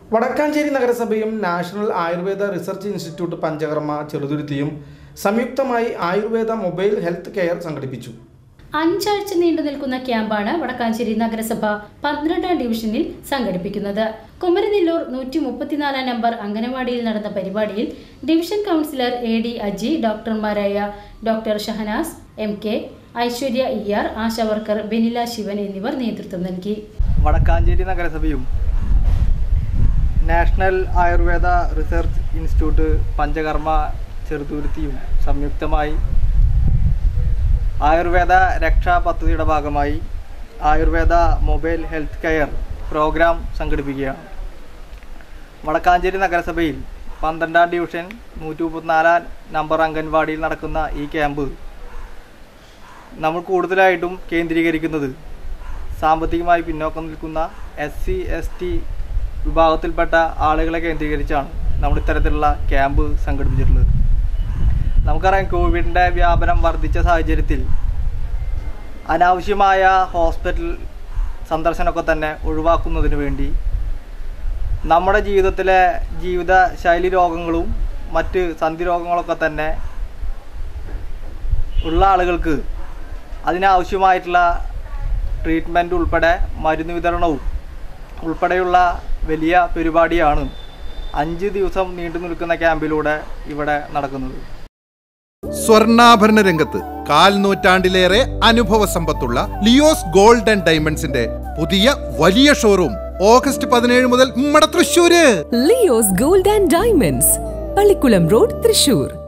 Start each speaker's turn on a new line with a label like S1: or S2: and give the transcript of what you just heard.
S1: വടക്കാഞ്ചേരി നഗരസഭയും national Ayurveda research institute Panchakarma ചെറുതുരുത്തിയും സംയുക്തമായി ആയുർവേദ മൊബൈൽ ഹെൽത്ത് കെയർ സംഘടിപ്പിച്ചു
S2: അഞ്ചാഴ്ച നീണ്ടു നിൽക്കുന്ന ക്യാമ്പാണ് വടക്കാഞ്ചേരി നഗരസഭ പന്ത്രണ്ടാം ഡിവിഷനിൽ സംഘടിപ്പിക്കുന്നത് കുമരനെല്ലൂർ നൂറ്റി മുപ്പത്തിനാലാം നമ്പർ അംഗനവാടിയിൽ നടന്ന പരിപാടിയിൽ division councillor A D Aji ഡോക്ടർമാരായ doctor Shahanas M K Aishwarya E R Asha worker Benila Sivan എന്നിവർ നേതൃത്വം നൽകി
S3: വടക്കാഞ്ചേരി നഗരസഭയും national Ayurveda research institute Panchakarma ചെറുതുരുത്തിയും സംയുക്തമായി ആയുർവേദ രക്ഷാ പദ്ധതിയുടെ ഭാഗമായി Ayurveda mobile health care programme സംഘടിപ്പിക്കുകയാണ് വടക്കാഞ്ചേരി നഗരസഭയിൽ പന്ത്രണ്ടാം ഡിവിഷൻ നൂറ്റി മുപ്പത്തിനാലാം നമ്പർ അംഗൻവാടിയിൽ നടക്കുന്ന ഈ ക്യാമ്പ് നമ്മൾ കൂടുതലായിട്ടും കേന്ദ്രീകരിക്കുന്നത് സാമ്പത്തികമായി പിന്നോക്കം നിൽക്കുന്ന എസ് സി എസ് ടി വിഭാഗത്തിൽപ്പെട്ട ആളുകളെ കേന്ദ്രീകരിച്ചാണ് നമ്മൾ ഇത്തരത്തിലുള്ള ക്യാമ്പ് സംഘടിപ്പിച്ചിട്ടുള്ളത് നമുക്കറിയാം കോവിഡിൻ്റെ വ്യാപനം വർദ്ധിച്ച സാഹചര്യത്തിൽ അനാവശ്യമായ ഹോസ്പിറ്റൽ സന്ദർശനമൊക്കെ തന്നെ ഒഴിവാക്കുന്നതിന് വേണ്ടി നമ്മുടെ ജീവിതത്തിലെ ജീവിത ശൈലി രോഗങ്ങളും മറ്റ് സന്ധി രോഗങ്ങളൊക്കെ തന്നെ ഉള്ള ആളുകൾക്ക് അതിനാവശ്യമായിട്ടുള്ള ട്രീറ്റ്മെൻറ്റ് ഉൾപ്പെടെ മരുന്ന് വിതരണവും ഉൾപ്പെടെയുള്ള വലിയ പരിപാടിയാണ് അഞ്ച് ദിവസം നീണ്ടു നിൽക്കുന്ന ക്യാമ്പിലൂടെ ഇവിടെ നടക്കുന്നത്
S4: സ്വർണ്ണാഭരണ രംഗത്ത് കാൽ നൂറ്റാണ്ടിലേറെ അനുഭവ സമ്പത്തുള്ള ലിയോസ് ഗോൾഡ് ആൻഡ് ഡയമണ്ട്സിന്റെ പുതിയ വലിയ ഷോറൂം ഓഗസ്റ്റ് പതിനേഴ് മുതൽ നമ്മുടെ Thrissur
S5: Leo's gold and diamonds Pallikkulam road Thrissur